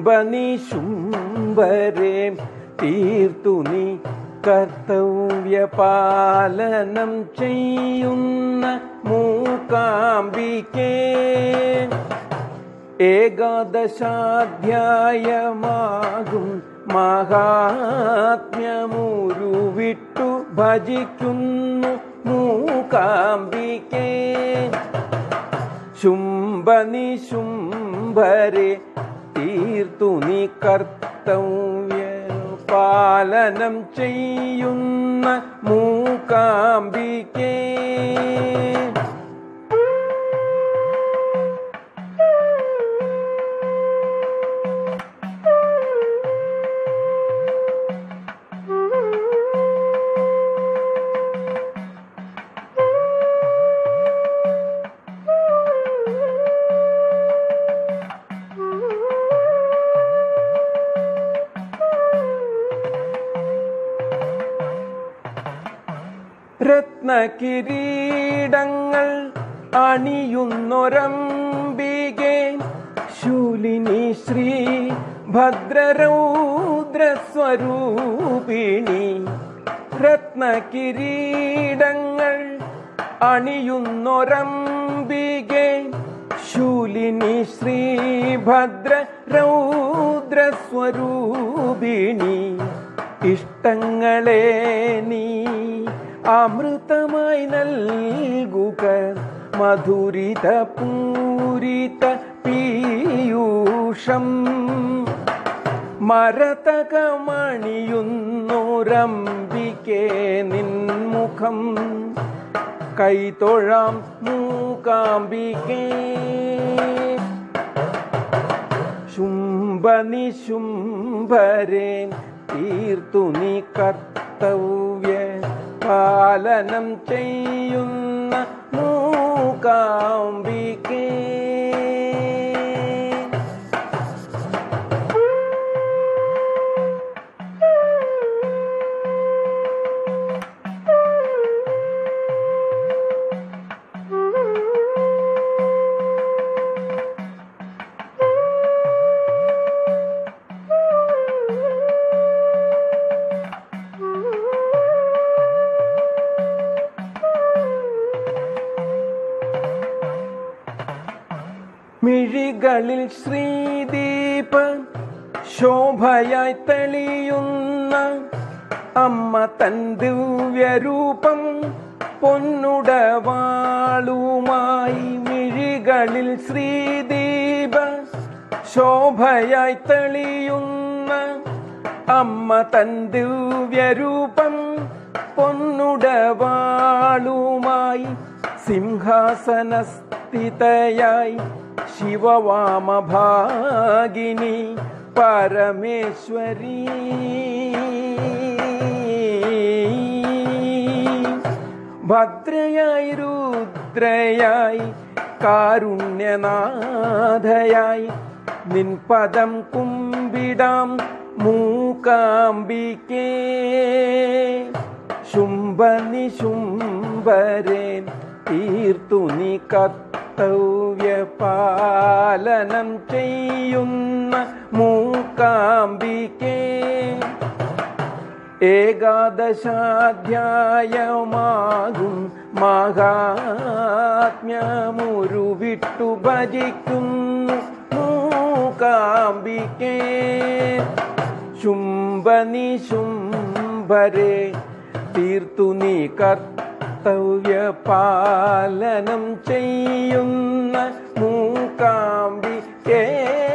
ശുംഭനിശുംഭരെ തീർത്തു നീ കർത്തവ്യപാലനം ചെയ്യുന്ന മൂകാംബികേ ഏകാദശാധ്യായമാകും മഹാത്മ്യമുരുവിട്ടു ഭജിക്കുന്നു മൂകാംബികേ ശുംഭനിശുംഭരെ തീർത്തു നീ കർത്തവ്യ പാലനം ചെയ്യുന്ന മൂകാംബികേ രത്നകിരീടങ്ങൾ അണിയുന്നൊരംബികെ ശൂലിനി ശ്രീ ഭദ്രരൗദ്രസ്വരൂപിണി രത്നകിരീടങ്ങൾ അണിയുന്നൊരംബികെ ശൂലിനി ശ്രീ ഭദ്ര രൗദ്രസ്വരൂപിണി ഇഷ്ടങ്ങളെ നീ അമൃതമായി നൽകുക മധുരിത പൂരിത പീയൂഷം മരതകമണിയുന്നോരംബികേ നിൻമുഖം കൈതൊഴാം മൂകാംബികേ ശുംഭനിശുംഭരെ തീർത്തു നീ കർത്തവ്യ പാലനം ചെയ്യുന്ന മൂകാംബികേ മിഴികളിൽ ശ്രീദീപ ശോഭയായി തെളിയുന്ന അമ്മ തൻ ദിവ്യരൂപം പൊന്നുടവാളുമായി മിഴികളിൽ ശ്രീദീപ ശോഭയായി തെളിയുന്ന അമ്മ തൻ ദിവ്യരൂപം പൊന്നുടവാളുമായി സിംഹാസനസ്ഥിതയായി ശിവവാമഭാഗിനി പരമേശ്വരി ഭദ്രയായി രുദ്രയായി കാരുണ്യനാഥയായി നിൻ പദം കുമ്പിടാം മൂകാംബിക്കേ ശുംഭനിശുംഭരെ തീർത്തു നീ കർത്തവ്യ പാലനം ചെയ്യുന്ന മൂകാംബിക്കേ ഏകാദശാധ്യായമാകും മഹാത്മ്യമുരുവിട്ടു ഭജിക്കുന്നു മൂകാംബിക്കേ ശുംഭനിശുംഭരെ തീർത്തു നീ കർത്തവ്യ പാലനം ചെയ്യുന്ന മൂകാംബിക്കേ